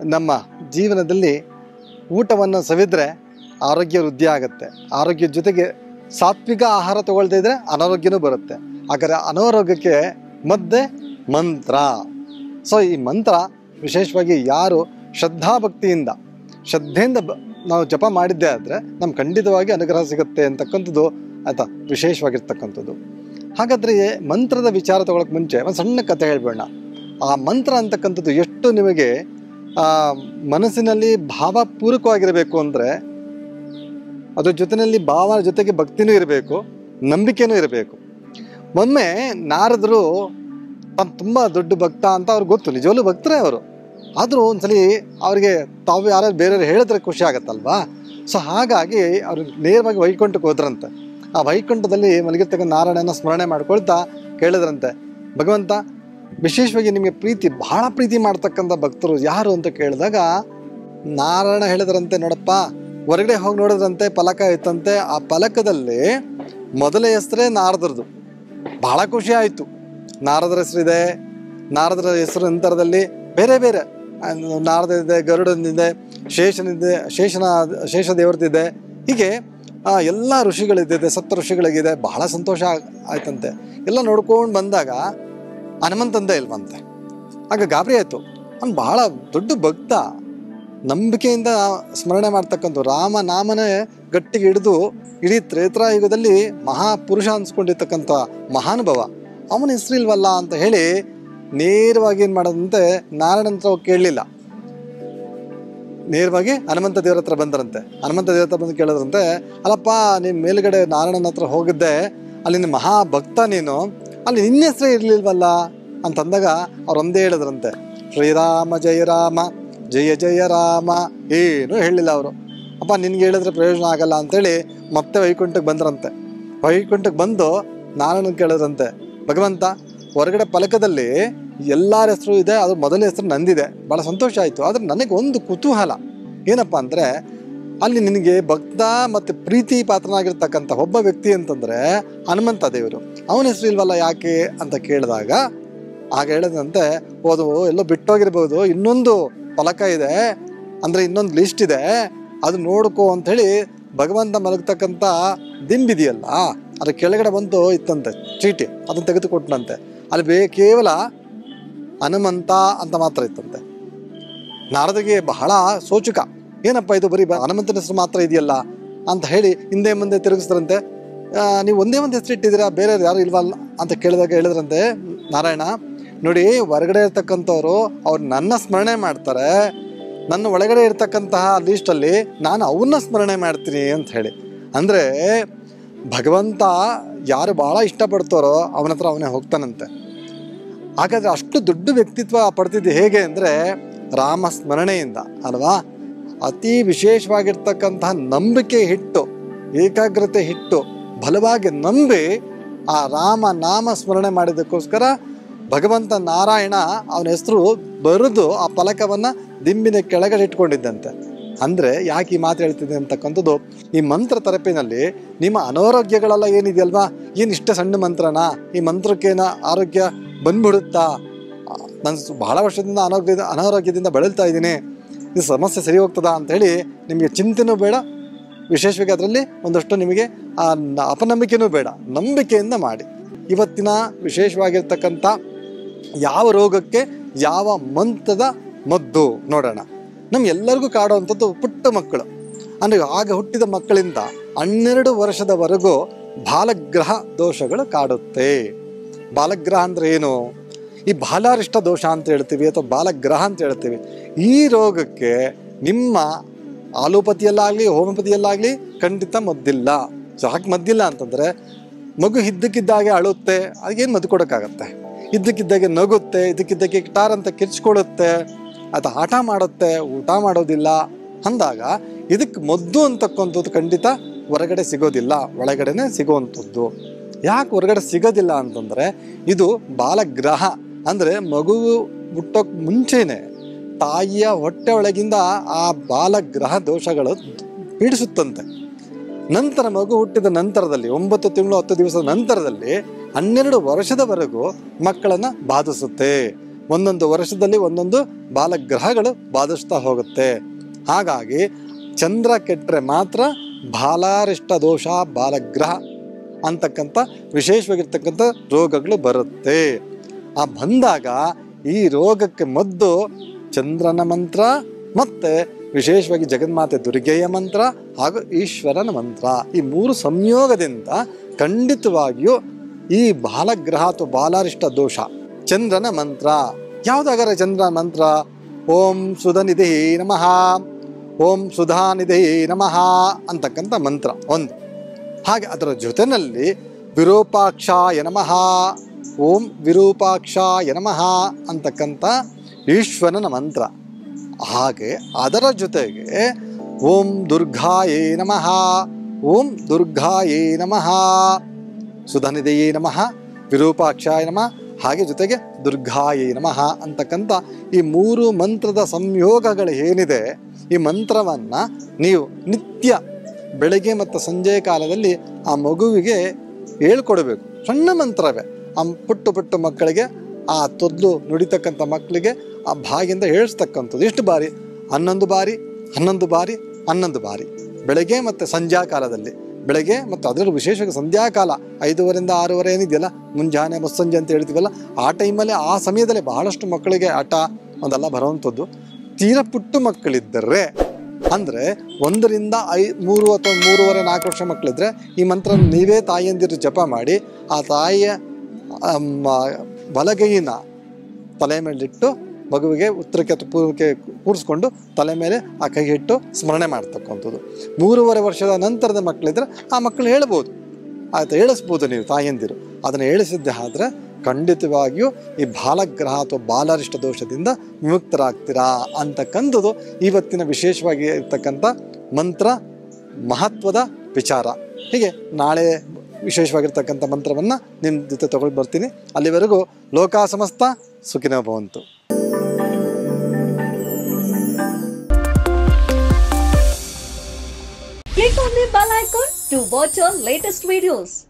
ನಮ್ಮ ಜೀವನದಲ್ಲಿ ಊಟವನ್ನು ಸವಿದ್ರೆ ಆರೋಗ್ಯ ವೃದ್ಧಿ ಆಗುತ್ತೆ ಆರೋಗ್ಯದ ಜೊತೆಗೆ ಸಾತ್ವಿಕ ಆಹಾರ ತಗೊಳ್ತಾ ಇದ್ರೆ ಅನಾರೋಗ್ಯನೂ ಬರುತ್ತೆ ಹಾಗಾದ್ರೆ ಅನಾರೋಗ್ಯಕ್ಕೆ ಮದ್ದೆ ಮಂತ್ರ ಸೊ ಈ ಮಂತ್ರ ವಿಶೇಷವಾಗಿ ಯಾರು ಶ್ರದ್ಧಾಭಕ್ತಿಯಿಂದ ಶ್ರದ್ಧೆಯಿಂದ ಬ- ನಾವು ಜಪ ಮಾಡಿದ್ದೇ ಆದರೆ ನಮ್ಗೆ ಖಂಡಿತವಾಗಿ ಅನುಗ್ರಹ ಸಿಗುತ್ತೆ ಅಂತಕ್ಕಂಥದ್ದು ಆಯ್ತಾ ವಿಶೇಷವಾಗಿರ್ತಕ್ಕಂಥದ್ದು ಹಾಗಾದರೆ ಮಂತ್ರದ ವಿಚಾರ ತಗೊಳಕ್ಕೆ ಮುಂಚೆ ಒಂದು ಸಣ್ಣ ಕಥೆ ಹೇಳ್ಬೇಡ ಆ ಮಂತ್ರ ಅಂತಕ್ಕಂಥದ್ದು ಎಷ್ಟು ನಿಮಗೆ ಆ, ಮನಸ್ಸಿನಲ್ಲಿ ಭಾವಪೂರ್ವಕವಾಗಿರಬೇಕು ಅಂದರೆ ಅದ್ರ ಜೊತೆಯಲ್ಲಿ ಭಾವ ಜೊತೆಗೆ ಭಕ್ತಿನೂ ಇರಬೇಕು ನಂಬಿಕೆನೂ ಇರಬೇಕು ಒಮ್ಮೆ ನಾರದರು ತಾನು ತುಂಬ ದೊಡ್ಡ ಭಕ್ತ ಅಂತ ಅವ್ರಿಗೆ ಗೊತ್ತು ನಿಜವಲ್ಲೂ ಭಕ್ತರೇ ಅವರು ಆದರೂ ಒಂದ್ಸಲಿ ಅವ್ರಿಗೆ ತಾವು ಯಾರು ಬೇರೆಯವ್ರು ಹೇಳಿದ್ರೆ ಖುಷಿ ಆಗತ್ತಲ್ವಾ ಸೊ ಹಾಗಾಗಿ ಅವರು ನೇರವಾಗಿ ವೈಕುಂಠಕ್ಕೆ ಹೋದ್ರಂತೆ ಆ ವೈಕುಂಠದಲ್ಲಿ ಮಲಗಿರ್ತಕ್ಕಂಥ ನಾರಾಯಣನ ಸ್ಮರಣೆ ಮಾಡ್ಕೊಳ್ತಾ ಕೇಳಿದ್ರಂತೆ ಭಗವಂತ ವಿಶೇಷವಾಗಿ ನಿಮಗೆ ಪ್ರೀತಿ ಬಹಳ ಪ್ರೀತಿ ಮಾಡ್ತಕ್ಕಂಥ ಭಕ್ತರು ಯಾರು ಅಂತ ಕೇಳಿದಾಗ ನಾರಾಯಣ ಹೇಳಿದ್ರಂತೆ ನೋಡಪ್ಪ ಹೊರಗಡೆ ಹೋಗಿ ನೋಡಿದ್ರಂತೆ ಫಲಕ ಇತ್ತಂತೆ ಆ ಫಲಕದಲ್ಲಿ ಮೊದಲ ಹೆಸರೇ ನಾರದರದು ಬಹಳ ಖುಷಿ ಆಯಿತು ನಾರದರ ಹೆಸರಿದೆ ನಾರದರ ಹೆಸರು ನಂತರದಲ್ಲಿ ಬೇರೆ ಬೇರೆ ಆ, ನಾರದ ಇದೆ ಗರುಡನಿದೆ ಶೇಷನಿದೆ ಶೇಷನ ಶೇಷ ದೇವರದಿದೆ ಹೀಗೆ ಆ, ಎಲ್ಲ ಋಷಿಗಳಿದ್ದಿದೆ ಸಪ್ತ ಋಷಿಗಳಿಗಿದೆ ಬಹಳ ಸಂತೋಷ ಆಗ್- ಆಯ್ತಂತೆ ಎಲ್ಲ ನೋಡ್ಕೊಂಡು ಬಂದಾಗ ಹನುಮಂತಂದೇ ಇಲ್ವಂತೆ ಆಗ ಗಾಬರಿ ಆಯಿತು ಅವ್ನು ಬಹಳ ದೊಡ್ಡ ಭಕ್ತ ನಂಬಿಕೆಯಿಂದ ಸ್ಮರಣೆ ಮಾಡ್ತಕ್ಕಂಥ ರಾಮ ನಾಮನೇ ಗಟ್ಟಿಗೆ ಹಿಡಿದು ಇಡೀ ತ್ರೇತಾಯುಗದಲ್ಲಿ ಮಹಾಪುರುಷ ಅನ್ಸ್ಕೊಂಡಿರ್ತಕ್ಕಂಥ ಮಹಾನುಭವ ಅವನ ಹೆಸರಿಲ್ವಲ್ಲ ಅಂತ ಹೇಳಿ ನೇರವಾಗಿ ಏನು ಮಾಡೋದಂತೆ ನಾರಾಯಣ ಹತ್ರ ಹೋಗಿ ಕೇಳಲಿಲ್ಲ ನೇರವಾಗಿ ಹನುಮಂತ ದೇವ್ರ ಹತ್ರ ಬಂದರಂತೆ ಹನುಮಂತ ದೇವ್ರ ಹತ್ರ ಬಂದು ಕೇಳಿದ್ರಂತೆ ಅಲ್ಲಪ್ಪ ನೀನು ಮೇಲ್ಗಡೆ ನಾರಾಯಣನ ಹತ್ರ ಹೋಗಿದ್ದೆ ಅಲ್ಲಿ ನಿನ್ನ ಮಹಾಭಕ್ತ ನೀನು ಅಲ್ಲಿ ನಿನ್ನ ಹೆಸರೇ ಇರಲಿಲ್ವಲ್ಲ ಅಂತಂದಾಗ ಅವ್ರು ಒಂದೇ ಹೇಳಿದ್ರಂತೆ ಶ್ರೀರಾಮ ಜಯ ರಾಮ ಜಯ ಜಯ ರಾಮ ಏನು ಹೇಳಿಲ್ಲ ಅವರು ಅಪ್ಪ ನಿನ್ಗೆ ಹೇಳಿದ್ರೆ ಪ್ರಯೋಜನ ಆಗಲ್ಲ ಅಂತೇಳಿ ಮತ್ತೆ ವೈಕುಂಠಕ್ಕೆ ಬಂದ್ರಂತೆ ವೈಕುಂಠಕ್ಕೆ ಬಂದು ನಾರಾಯಣನ್ ಕೇಳಿದ್ರಂತೆ ಭಗವಂತ ಹೊರಗಡೆ ಫಲಕದಲ್ಲಿ ಎಲ್ಲರ ಹೆಸರು ಇದೆ ಅದು ಮೊದಲ ಹೆಸರು ನಂದಿದೆ ಭಾಳ ಸಂತೋಷ ಆಯಿತು ಆದರೆ ನನಗೆ ಒಂದು ಕುತೂಹಲ ಏನಪ್ಪ ಅಂದರೆ ಅಲ್ಲಿ ನಿನಗೆ ಭಕ್ತ ಮತ್ತು ಪ್ರೀತಿ ಪಾತ್ರನಾಗಿರ್ತಕ್ಕಂಥ ಒಬ್ಬ ವ್ಯಕ್ತಿ ಅಂತಂದರೆ ಹನುಮಂತ ದೇವರು ಅವನ ಹೆಸರು ಇಲ್ವಲ್ಲ ಯಾಕೆ ಅಂತ ಕೇಳಿದಾಗ ಆಗ ಹೇಳಿದಂತೆ ಓದು ಎಲ್ಲೋ ಬಿಟ್ಟೋಗಿರ್ಬೋದು ಇನ್ನೊಂದು ಫಲಕ ಇದೆ ಅಂದರೆ ಇನ್ನೊಂದು ಲಿಸ್ಟ್ ಇದೆ ಅದು ನೋಡ್ಕೋ ಅಂಥೇಳಿ ಭಗವಂತ ಮಲಗ್ತಕ್ಕಂಥ ದಿಂಬಿದೆಯಲ್ಲ ಅದ್ರ ಕೆಳಗಡೆ ಬಂತು ಇತ್ತಂತೆ ಚೀಟಿ ಅದನ್ನು ತೆಗೆದುಕೊಟ್ಟನಂತೆ ಅಲ್ಲಿ ಬೇ ಕೇವಲ ಹನುಮಂತ ಅಂತ ಮಾತ್ರ ಇತ್ತಂತೆ ನಾರದಿಗೆ ಬಹಳ ಸೋಚುಕ ಏನಪ್ಪ ಇದು ಬರೀ ಬ- ಹನುಮಂತನ ಹೆಸರು ಮಾತ್ರ ಇದೆಯಲ್ಲ ಅಂತ ಹೇಳಿ ಹಿಂದೆ ಮುಂದೆ ತಿರುಗಿಸಿದ್ರಂತೆ ಆ, ನೀವು ಒಂದೇ ಒಂದು ಹೆಸರು ಇಟ್ಟಿದ್ದೀರಾ ಬೇರೆ ಯಾರು ಇಲ್ವಲ್ಲ ಅಂತ ಕೇಳಿದಾಗ ಹೇಳಿದ್ರಂತೆ ನಾರಾಯಣ ನೋಡಿ ಹೊರಗಡೆ ಇರ್ತಕ್ಕಂಥವ್ರು ಅವ್ರು ನನ್ನ ಸ್ಮರಣೆ ಮಾಡ್ತಾರೆ ನನ್ನ ಒಳಗಡೆ ಇರ್ತಕ್ಕಂತಹ ಲೀಸ್ಟಲ್ಲಿ ನಾನು ಅವನ್ನ ಸ್ಮರಣೆ ಮಾಡ್ತೀನಿ ಅಂತ ಹೇಳಿ ಅಂದರೆ ಭಗವಂತ ಯಾರು ಭಾಳ ಇಷ್ಟಪಡ್ತಾರೋ ಅವನ ಹತ್ರ ಅವನೇ ಹೋಗ್ತಾನಂತೆ ಹಾಗಾದ್ರೆ ಅಷ್ಟು ದೊಡ್ಡ ವ್ಯಕ್ತಿತ್ವ ಪಡ್ತಿದ್ದು ಹೇಗೆ ಅಂದರೆ ರಾಮ ಸ್ಮರಣೆಯಿಂದ ಅಲ್ವಾ ಅತಿ ವಿಶೇಷವಾಗಿರ್ತಕ್ಕಂತಹ ನಂಬಿಕೆ ಹಿಟ್ಟು ಏಕಾಗ್ರತೆ ಹಿಟ್ಟು ಬಲವಾಗಿ ನಂಬಿ ಆ ರಾಮ ನಾಮ ಸ್ಮರಣೆ ಮಾಡಿದ್ದಕ್ಕೋಸ್ಕರ ಭಗವಂತ ನಾರಾಯಣ ಅವನ ಹೆಸರು ಬರೆದು ಆ ಫಲಕವನ್ನು ದಿಂಬಿನ ಕೆಳಗಡೆ ಇಟ್ಕೊಂಡಿದ್ದಂತೆ ಅಂದರೆ ಯಾಕೆ ಈ ಮಾತು ಹೇಳ್ತಿದ್ದೆ ಅಂತಕ್ಕಂಥದ್ದು ಈ ಮಂತ್ರ ತರಪಿನಲ್ಲಿ ನಿಮ್ಮ ಅನಾರೋಗ್ಯಗಳೆಲ್ಲ ಏನಿದೆಯಲ್ವಾ ಏನು ಇಷ್ಟ ಸಣ್ಣ ಮಂತ್ರನಾ ಈ ಮಂತ್ರಕ್ಕೇನ ಆರೋಗ್ಯ ಬಂದ್ಬಿಡುತ್ತಾ ನಾನು ಬಹಳ ವರ್ಷದಿಂದ ಅನಾರೋಗ್ಯದ ಅನಾರೋಗ್ಯದಿಂದ ಬಳಲ್ತಾ ಇದ್ದೀನಿ ಈ ಸಮಸ್ಯೆ ಸರಿ ಹೋಗ್ತದಾ ಅಂಥೇಳಿ ನಿಮಗೆ ಚಿಂತೆನೂ ಬೇಡ ವಿಶೇಷವಾಗಿ ಅದರಲ್ಲಿ ಒಂದಷ್ಟು ನಿಮಗೆ ಆ ನ- ಅಪನಂಬಿಕೆನೂ ಬೇಡ ನಂಬಿಕೆಯಿಂದ ಮಾಡಿ ಇವತ್ತಿನ ವಿಶೇಷವಾಗಿರ್ತಕ್ಕಂಥ ಯಾವ ರೋಗಕ್ಕೆ ಯಾವ ಮಂತ್ರದ ಮದ್ದು ನೋಡೋಣ ನಮ್ಗೆಲ್ಲರಿಗೂ ಕಾಡುವಂಥದ್ದು ಪುಟ್ಟ ಮಕ್ಕಳು ಅಂದರೆ ಆಗ ಹುಟ್ಟಿದ ಮಕ್ಕಳಿಂದ ಹನ್ನೆರಡು ವರ್ಷದವರೆಗೂ ಬಾಲಗ್ರಹ ದೋಷಗಳು ಕಾಡುತ್ತೆ ಬಾಲಗ್ರಹ ಅಂದರೆ ಏನು ಈ ಬಾಲಾರಿಷ್ಟ ದೋಷ ಅಂತ ಹೇಳ್ತೀವಿ ಅಥವಾ ಬಾಲಗ್ರಹ ಅಂತ ಹೇಳ್ತೀವಿ ಈ ರೋಗಕ್ಕೆ ನಿಮ್ಮ ಆಲೋಪತಿಯಲ್ಲಾಗಲಿ ಹೋಮಿಯೋಪತಿಯಲ್ಲಾಗಲಿ ಖಂಡಿತ ಮದ್ದಿಲ್ಲ ಯಾಕೆ ಮದ್ದಿಲ್ಲ ಅಂತಂದರೆ ಮಗು ಇದ್ದಕ್ಕಿದ್ದಾಗೆ ಅಳುತ್ತೆ ಅದಕ್ಕೇನು ಮದ್ದು ಕೊಡೋಕ್ಕಾಗತ್ತೆ ಇದ್ದಕ್ಕಿದ್ದಾಗೆ ನಗುತ್ತೆ ಇದ್ದಕ್ಕಿದ್ದಾಗೆ ಟಾರ್ ಅಂತ ಕಿರ್ಚ್ಕೊಳ್ಳುತ್ತೆ ಅದು ಆಟ ಮಾಡುತ್ತೆ ಊಟ ಮಾಡೋದಿಲ್ಲ ಅಂದಾಗ ಇದಕ್ಕೆ ಮದ್ದು ಅಂತಕ್ಕಂಥದ್ದು ಖಂಡಿತ ಹೊರಗಡೆ ಸಿಗೋದಿಲ್ಲ ಒಳಗಡೆನೆ ಸಿಗುವಂಥದ್ದು ಯಾಕೆ ಹೊರಗಡೆ ಸಿಗೋದಿಲ್ಲ ಅಂತಂದರೆ ಇದು ಬಾಲಗ್ರಹ ಅಂದರೆ ಮಗು ಹುಟ್ಟೋಕ್ ಮುಂಚೆನೆ ತಾಯಿಯ ಹೊಟ್ಟೆ ಒಳಗಿಂದ ಆ ಬಾಲಗ್ರಹ ದೋಷಗಳು ಪೀಡಿಸುತ್ತಂತೆ ನಂತರ ಮಗು ಹುಟ್ಟಿದ ನಂತರದಲ್ಲಿ ಒಂಬತ್ತು ತಿಂಗಳು ಹತ್ತು ದಿವಸದ ನಂತರದಲ್ಲಿ ಹನ್ನೆರಡು ವರ್ಷದವರೆಗೂ ಮಕ್ಕಳನ್ನು ಬಾಧಿಸುತ್ತೆ ಒಂದೊಂದು ವರ್ಷದಲ್ಲಿ ಒಂದೊಂದು ಬಾಲಗ್ರಹಗಳು ಬಾಧಿಸ್ತಾ ಹೋಗುತ್ತೆ ಹಾಗಾಗಿ ಚಂದ್ರ ಕೆಟ್ಟರೆ ಮಾತ್ರ ಬಾಲಾರಿಷ್ಟ ದೋಷ ಬಾಲಗ್ರಹ ಅಂತಕ್ಕಂಥ ವಿಶೇಷವಾಗಿರ್ತಕ್ಕಂಥ ರೋಗಗಳು ಬರುತ್ತೆ ಆ ಬಂದಾಗ ಈ ರೋಗಕ್ಕೆ ಮದ್ದು ಚಂದ್ರನ ಮಂತ್ರ ಮತ್ತು ವಿಶೇಷವಾಗಿ ಜಗನ್ಮಾತೆ ದುರ್ಗೆಯ ಮಂತ್ರ ಹಾಗೂ ಈಶ್ವರನ ಮಂತ್ರ ಈ ಮೂರು ಸಂಯೋಗದಿಂದ ಖಂಡಿತವಾಗಿಯೂ ಈ ಬಾಲಗ್ರಹ ಅಥವಾ ಬಾಲಾರಿಷ್ಟ ದೋಷ ಚಂದ್ರನ ಮಂತ್ರ ಯಾವುದಾಗರ ಚಂದ್ರನ ಮಂತ್ರ ಓಂ ಸುಧನಿಧಿ ನಮಃ ಓಂ ಸುಧಾನಿಧಿ ನಮಃ ಅಂತಕ್ಕಂಥ ಮಂತ್ರ ಒಂದು ಹಾಗೆ ಅದರ ಜೊತೆಯಲ್ಲಿ ವಿರೂಪಾಕ್ಷಾಯ ನಮಃ ಓಂ ವಿರೂಪಾಕ್ಷಾಯ ನಮಃ ಅಂತಕ್ಕಂಥ ಈಶ್ವರನ ಮಂತ್ರ ಹಾಗೆ ಅದರ ಜೊತೆಗೆ ಓಂ ದುರ್ಗಾಯೇ ನಮಃ ಓಂ ದುರ್ಗಾಯೇ ನಮಃ ಸುಧನಿದೆಯೇ ನಮಃ ವಿರೂಪಾಕ್ಷಾಯ ನಮಃ ಹಾಗೆ ಜೊತೆಗೆ ದುರ್ಗಾಯೇ ನಮಃ ಅಂತಕ್ಕಂಥ ಈ ಮೂರು ಮಂತ್ರದ ಸಂಯೋಗಗಳು ಏನಿದೆ ಈ ಮಂತ್ರವನ್ನು ನೀವು ನಿತ್ಯ ಬೆಳಗ್ಗೆ ಮತ್ತು ಸಂಜೆ ಕಾಲದಲ್ಲಿ ಆ ಮಗುವಿಗೆ ಹೇಳ್ಕೊಡ್ಬೇಕು ಸಣ್ಣ ಮಂತ್ರವೇ ಆ ಪುಟ್ಟು ಪುಟ್ಟು ಮಕ್ಕಳಿಗೆ ಆ ತೊದ್ಲು ನುಡಿತಕ್ಕಂಥ ಮಕ್ಕಳಿಗೆ ಆ ಬಾಗಿಂದ ಹೇಳಿಸ್ತಕ್ಕಂಥದ್ದು ಎಷ್ಟು ಬಾರಿ ಹನ್ನೊಂದು ಬಾರಿ ಹನ್ನೊಂದು ಬಾರಿ ಹನ್ನೊಂದು ಬಾರಿ ಬೆಳಗ್ಗೆ ಮತ್ತು ಸಂಧ್ಯಾ ಕಾಲದಲ್ಲಿ ಬೆಳಗ್ಗೆ ಮತ್ತು ಅದರಲ್ಲೂ ವಿಶೇಷವಾಗಿ ಸಂಧ್ಯಾಕಾಲ ಐದೂವರೆಯಿಂದ ಆರೂವರೆ ಏನಿದೆಯಲ್ಲ ಮುಂಜಾನೆ ಮುಸ್ಸಂಜೆ ಅಂತ ಹೇಳ್ತೀವಲ್ಲ ಆ ಟೈಮಲ್ಲಿ ಆ ಸಮಯದಲ್ಲಿ ಬಹಳಷ್ಟು ಮಕ್ಕಳಿಗೆ ಆಟ ಅದೆಲ್ಲ ಬರುವಂಥದ್ದು ತೀರ ಪುಟ್ಟು ಮಕ್ಕಳಿದ್ದರೆ ಅಂದರೆ ಒಂದರಿಂದ ಐ ಮೂರು ಅಥವಾ ಮೂರುವರೆ ನಾಲ್ಕು ವರ್ಷ ಮಕ್ಕಳಿದ್ರೆ ಈ ಮಂತ್ರ ನೀವೇ ತಾಯಿಯಂದಿರು ಜಪ ಮಾಡಿ ಆ ತಾಯಿಯ ಅಮ್, ಬಲಗೈನ ತಲೆ ಮೇಲಿಟ್ಟು ಮಗುವಿಗೆ ಉತ್ತರಕ್ಕೆ ಅಥವಾ ಪೂರ್ವಕ್ಕೆ ಕೂರಿಸ್ಕೊಂಡು ತಲೆ ಮೇಲೆ ಆ ಕೈ ಇಟ್ಟು ಸ್ಮರಣೆ ಮಾಡ್ತಕ್ಕಂಥದ್ದು ಮೂರುವರೆ ವರ್ಷದ ನಂತರದ ಮಕ್ಕಳಿದ್ರೆ ಆ ಮಕ್ಕಳು ಹೇಳ್ಬೋದು ಆಯ್ತು ಹೇಳಿಸ್ಬೋದು ನೀವು ತಾಯಂದಿರು ಅದನ್ನು ಹೇಳಿಸಿದ್ದೆ ಆದರೆ ಖಂಡಿತವಾಗಿಯೂ ಈ ಬಾಲಗ್ರಹ ಅಥವಾ ಬಾಲಾರಿಷ್ಟ ದೋಷದಿಂದ ವಿಮುಕ್ತರಾಗ್ತೀರಾ ಅಂತಕ್ಕಂಥದ್ದು ಇವತ್ತಿನ ವಿಶೇಷವಾಗಿ ಇರ್ತಕ್ಕಂಥ ಮಂತ್ರ ಮಹತ್ವದ ವಿಚಾರ ಹೀಗೆ ನಾಳೆ ವಿಶೇಷವಾಗಿರ್ತಕ್ಕಂಥ ಮಂತ್ರವನ್ನು ನಿಮ್ಮ ಜೊತೆ ತಗೊಂಡು ಬರ್ತೀನಿ ಅಲ್ಲಿವರೆಗೂ ಲೋಕ ಸಮಸ್ತ ಸುಖಿನೋ ಭವಂತು Click on the bell icon to watch our latest videos.